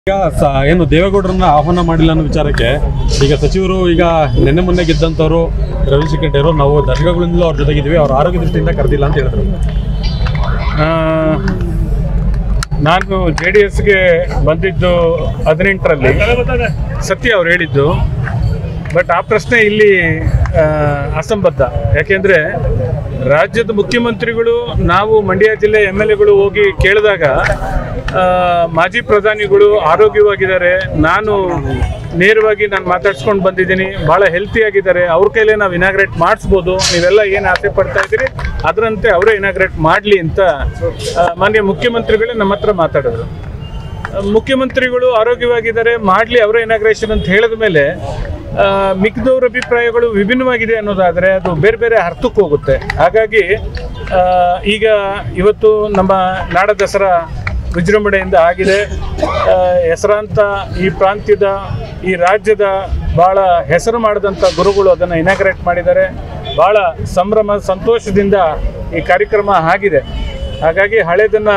ಈಗ ಸ- ಏನು ದೇವೇಗೌಡರನ್ನ ಆಹ್ವಾನ ಮಾಡಿಲ್ಲ ಅನ್ನೋ ವಿಚಾರಕ್ಕೆ ಈಗ ಸಚಿವರು ಈಗ ನಿನ್ನೆ ಮೊನ್ನೆ ಗೆದ್ದಂಥವ್ರು ರವಿಶಂಕರ್ ಅವರು ನಾವು ದಶಕಗಳಿಂದಲೂ ಅವ್ರ ಜೊತೆಗಿದ್ದೀವಿ ಅವ್ರ ಆರೋಗ್ಯ ದೃಷ್ಟಿಯಿಂದ ಕರೆದಿಲ್ಲ ಅಂತ ಹೇಳಿದ್ರು ಆ, ನಾನು ಜೆ ಡಿ ಎಸ್ಗೆ ಬಂದಿದ್ದು ಹದಿನೆಂಟರಲ್ಲಿ ಸತ್ಯ ಅವ್ರು ಹೇಳಿದ್ದು ಬಟ್ ಆ ಪ್ರಶ್ನೆ ಇಲ್ಲಿ ಆ, ಅಸಂಬದ್ಧ ಯಾಕೆಂದರೆ ರಾಜ್ಯದ ಮುಖ್ಯಮಂತ್ರಿಗಳು ನಾವು ಮಂಡ್ಯ ಜಿಲ್ಲೆ ಎಮ್ ಎಲ್ ಎಗಳು ಹೋಗಿ ಕೇಳಿದಾಗ ಆ, ಮಾಜಿ ಪ್ರಧಾನಿಗಳು ಆರೋಗ್ಯವಾಗಿದ್ದಾರೆ ನಾನು ನೇರವಾಗಿ ನಾನು ಮಾತಾಡ್ಸ್ಕೊಂಡು ಬಂದಿದ್ದೀನಿ ಭಾಳ ಹೆಲ್ತಿಯಾಗಿದ್ದಾರೆ ಅವ್ರ ಕೈಲೇ ನಾವು ಇನಾಗ್ರೇಟ್ ಮಾಡಿಸ್ಬೋದು ನೀವೆಲ್ಲ ಏನು ಆಸೆ ಪಡ್ತಾ ಇದ್ದೀರಿ ಅದರಂತೆ ಅವರೇ ಇನಾಗ್ರೇಟ್ ಮಾಡಲಿ ಅಂತ ಆ, ಮಾನ್ಯ ಮುಖ್ಯಮಂತ್ರಿಗಳೇ ನಮ್ಮ ಹತ್ರ ಮಾತಾಡಿದ್ರು ಮುಖ್ಯಮಂತ್ರಿಗಳು ಆರೋಗ್ಯವಾಗಿದ್ದಾರೆ ಮಾಡಲಿ ಅವರ ಇನಾಗ್ರೇಷನ್ ಅಂತ ಹೇಳಿದ ಮೇಲೆ ಆ, ಮಿಕ್ಕಿದವ್ರ ಅಭಿಪ್ರಾಯಗಳು ವಿಭಿನ್ನವಾಗಿದೆ ಅನ್ನೋದಾದರೆ ಅದು ಬೇರೆ ಬೇರೆ ಅರ್ಥಕ್ಕೆ ಹೋಗುತ್ತೆ ಹಾಗಾಗಿ ಆ, ಈಗ ಇವತ್ತು ನಮ್ಮ ನಾಡ ದಸರಾ ವಿಜೃಂಭಣೆಯಿಂದ ಆಗಿದೆ ಆ, ಹೆಸರಾಂತ ಈ ಪ್ರಾಂತ್ಯದ ಈ ರಾಜ್ಯದ ಭಾಳ ಹೆಸರು ಮಾಡಿದಂಥ ಗುರುಗಳು ಅದನ್ನು ಇನಾಗ್ರೇಟ್ ಮಾಡಿದ್ದಾರೆ ಭಾಳ ಸಂಭ್ರಮ ಸಂತೋಷದಿಂದ ಈ ಕಾರ್ಯಕ್ರಮ ಆಗಿದೆ ಹಾಗಾಗಿ ಹಳೇದನ್ನು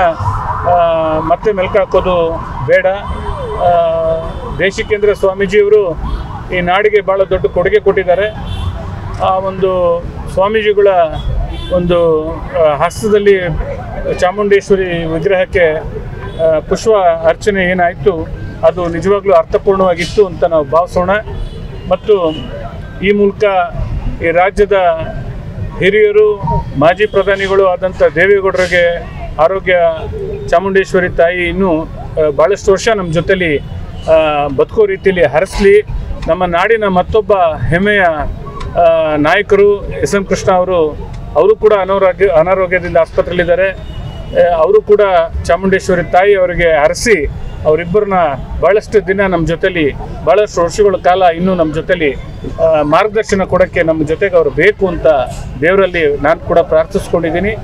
ಮತ್ತೆ ಮೆಲ್ಕು ಹಾಕೋದು ಬೇಡ ಆ, ದೇಶಿಕೇಂದ್ರ ಸ್ವಾಮೀಜಿಯವರು ಈ ನಾಡಿಗೆ ಭಾಳ ದೊಡ್ಡ ಕೊಡುಗೆ ಕೊಟ್ಟಿದ್ದಾರೆ ಆ ಒಂದು ಸ್ವಾಮೀಜಿಗಳ ಒಂದು ಆ, ಹಸ್ತದಲ್ಲಿ ಚಾಮುಂಡೇಶ್ವರಿ ವಿಗ್ರಹಕ್ಕೆ ಆ, ಪುಷ್ಪ ಅರ್ಚನೆ ಏನಾಯಿತು ಅದು ನಿಜವಾಗ್ಲೂ ಅರ್ಥಪೂರ್ಣವಾಗಿತ್ತು ಅಂತ ನಾವು ಭಾವಿಸೋಣ ಮತ್ತು ಈ ಮೂಲಕ ಈ ರಾಜ್ಯದ ಹಿರಿಯರು ಮಾಜಿ ಪ್ರಧಾನಿಗಳು ಆದಂಥ ದೇವೇಗೌಡರಿಗೆ ಆರೋಗ್ಯ ಚಾಮುಂಡೇಶ್ವರಿ ತಾಯಿ ಇನ್ನೂ ಆ, ಭಾಳಷ್ಟು ವರ್ಷ ನಮ್ಮ ಜೊತೆಲಿ ಆ, ಬದುಕೋ ರೀತಿಯಲ್ಲಿ ಹರಿಸ್ಲಿ ನಮ್ಮ ನಾಡಿನ ಮತ್ತೊಬ್ಬ ಹೆಮ್ಮೆಯ ಆ, ನಾಯಕರು ಎಸ್ ಎಂ ಕೃಷ್ಣ ಅವರು ಅವರು ಕೂಡ ಅನಾರೋಗ್ಯ ಅನಾರೋಗ್ಯದಿಂದ ಆಸ್ಪತ್ರೆಯಲ್ಲಿದ್ದಾರೆ ಅವರು ಕೂಡ ಚಾಮುಂಡೇಶ್ವರಿ ತಾಯಿ ಅವರಿಗೆ ಹರಸಿ ಅವರಿಬ್ಬರನ್ನ ಭಾಳಷ್ಟು ದಿನ ನಮ್ಮ ಜೊತೆಲಿ ಭಾಳಷ್ಟು ವರ್ಷಗಳ ಕಾಲ ಇನ್ನೂ ನಮ್ಮ ಜೊತೆಲಿ ಆ, ಮಾರ್ಗದರ್ಶನ ಕೊಡೋಕ್ಕೆ ನಮ್ಮ ಜೊತೆಗೆ ಅವರು ಬೇಕು ಅಂತ ದೇವರಲ್ಲಿ ನಾನು ಕೂಡ ಪ್ರಾರ್ಥಿಸ್ಕೊಂಡಿದ್ದೀನಿ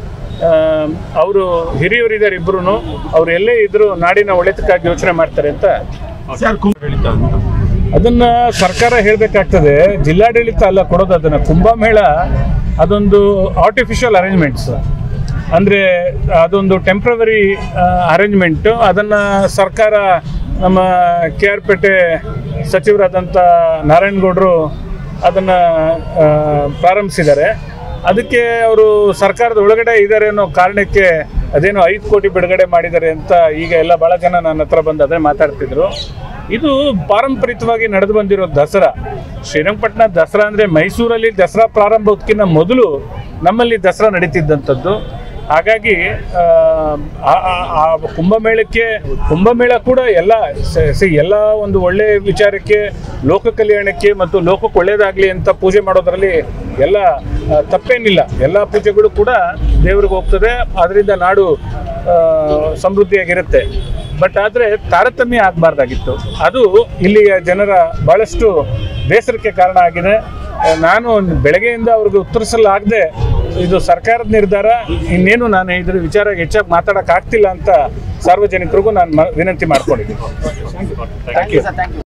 ಅವರು ಹಿರಿಯವರಿದ್ದಾರೆ ಇಬ್ಬರು ಅವ್ರು ಎಲ್ಲೇ ಇದ್ದರೂ ನಾಡಿನ ಒಳಿತಕ್ಕಾಗಿ ಯೋಚನೆ ಮಾಡ್ತಾರೆ ಅಂತ ಹೇಳಿದ್ದ ಅಂತ ಅದನ್ನ ಸರ್ಕಾರ ಹೇಳಬೇಕಾಗ್ತದೆ ಜಿಲ್ಲಾಡಳಿತ ಅಲ್ಲ ಕೊಡೋದು ಅದನ್ನ ಕುಂಭಮೇಳ ಅದೊಂದು ಆರ್ಟಿಫಿಷಿಯಲ್ ಅರೇಂಜ್ಮೆಂಟ್ಸ್ ಅಂದರೆ ಅದೊಂದು ಟೆಂಪ್ರವರಿ ಅರೇಂಜ್ಮೆಂಟು ಅದನ್ನು ಸರ್ಕಾರ ನಮ್ಮ ಕೆ ಆರ್ ಪೇಟೆ ಸಚಿವರಾದಂಥ ನಾರಾಯಣಗೌಡರು ಅದನ್ನು ಪ್ರಾರಂಭಿಸಿದ್ದಾರೆ ಅದಕ್ಕೆ ಅವರು ಸರ್ಕಾರದ ಒಳಗಡೆ ಇದ್ದಾರೆ ಅನ್ನೋ ಕಾರಣಕ್ಕೆ ಅದೇನೋ ಐದು ಕೋಟಿ ಬಿಡುಗಡೆ ಮಾಡಿದ್ದಾರೆ ಅಂತ ಈಗ ಎಲ್ಲ ಭಾಳ ಜನ ನನ್ನ ಹತ್ರ ಬಂದು ಅದೇ ಮಾತಾಡ್ತಿದ್ರು ಇದು ಪಾರಂಪರಿಕವಾಗಿ ನಡೆದು ಬಂದಿರೋ ದಸರಾ ಶ್ರೀರಂಗಪಟ್ಟಣ ದಸರಾ ಅಂದರೆ ಮೈಸೂರಲ್ಲಿ ದಸರಾ ಪ್ರಾರಂಭಕ್ಕಿಂತ ಮೊದಲು ನಮ್ಮಲ್ಲಿ ದಸರಾ ನಡೀತಿದ್ದಂಥದ್ದು ಹಾಗಾಗಿ ಆ, ಆ- ಆ- ಆ ಕುಂಭಮೇಳಕ್ಕೆ ಕುಂಭಮೇಳ ಕೂಡ ಎಲ್ಲ ಸ- ಸಿ ಎಲ್ಲ ಒಂದು ಒಳ್ಳೆ ವಿಚಾರಕ್ಕೆ ಲೋಕ ಕಲ್ಯಾಣಕ್ಕೆ ಮತ್ತು ಲೋಕಕ್ಕೆ ಒಳ್ಳೇದಾಗಲಿ ಅಂತ ಪೂಜೆ ಮಾಡೋದರಲ್ಲಿ ಎಲ್ಲ ಆ, ತಪ್ಪೇನಿಲ್ಲ ಎಲ್ಲ ಪೂಜೆಗಳು ಕೂಡ ದೇವ್ರಿಗೆ ಹೋಗ್ತದೆ ಅದರಿಂದ ನಾಡು ಆ, ಸಮೃದ್ಧಿಯಾಗಿರುತ್ತೆ ಬಟ್ ಆದರೆ ತಾರತಮ್ಯ ಆಗಬಾರ್ದಾಗಿತ್ತು ಅದು ಇಲ್ಲಿಯ ಜನರ ಭಾಳಷ್ಟು ಬೇಸರಕ್ಕೆ ಕಾರಣ ಆಗಿದೆ ಆ, ನಾನು ಬೆಳಗ್ಗೆಯಿಂದ ಅವ್ರಿಗೆ ಉತ್ತರಿಸಲಾಗದೆ ಇದು ಸರ್ಕಾರದ ನಿರ್ಧಾರ ಇನ್ನೇನು ನಾನು ಇದ್ರ ವಿಚಾರ ಹೆಚ್ಚಾಗಿ ಮಾತಾಡೋಕ್ಕಾಗ್ತಿಲ್ಲ ಅಂತ ಸಾರ್ವಜನಿಕರಿಗೂ ನಾನು ಮ- ವಿನಂತಿ ಮಾಡ್ಕೊಂಡಿದ್ದೀನಿ ಥ್ಯಾಂಕ್ ಯು